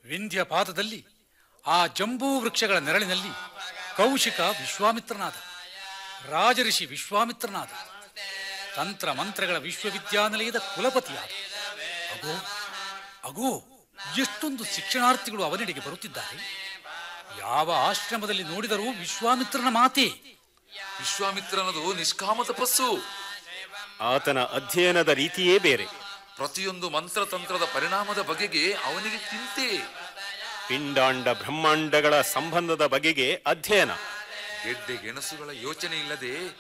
ವಿಂಧ್ಯ ಪಾದದಲ್ಲಿ ಆ ಜಂಬೂ ವೃಕ್ಷಗಳ ನೆರಳಿನಲ್ಲಿ ಕೌಶಿಕ ವಿಶ್ವಾಮಿತ್ರನಾದ ರಾಜಋಷಿ ವಿಶ್ವಾಮಿತ್ರನಾದ ತಂತ್ರ ಮಂತ್ರಗಳ ವಿಶ್ವವಿದ್ಯಾನಿಲಯದ ಕುಲಪತಿಯಾದ ಅಗೋ ಅಗೋ ಎಷ್ಟೊಂದು ಶಿಕ್ಷಣಾರ್ಥಿಗಳು ಅವನೆಡೆಗೆ ಬರುತ್ತಿದ್ದಾರೆ ಯಾವ ಆಶ್ರಮದಲ್ಲಿ ನೋಡಿದರೂ ವಿಶ್ವಾಮಿತ್ರನ ಮಾತೇ ವಿಶ್ವಾಮಿತ್ರನದು ನಿಷ್ಕಾಮ ತಪಸ್ಸು ಆತನ ಅಧ್ಯಯನದ ರೀತಿಯೇ ಬೇರೆ ಪ್ರತಿಯೊಂದು ಮಂತ್ರತಂತ್ರದ ಪರಿಣಾಮದ ಬಗೆಗೆ ಅವನಿಗೆ ಚಿಂತೆ ಪಿಂಡಾಂಡ ಬ್ರಹ್ಮಾಂಡಗಳ ಸಂಬಂಧದ ಬಗೆಗೆ ಅಧ್ಯಯನ ಗೆಡ್ಡೆ ಗೆಣಸುಗಳ ಯೋಚನೆ ಇಲ್ಲದೆ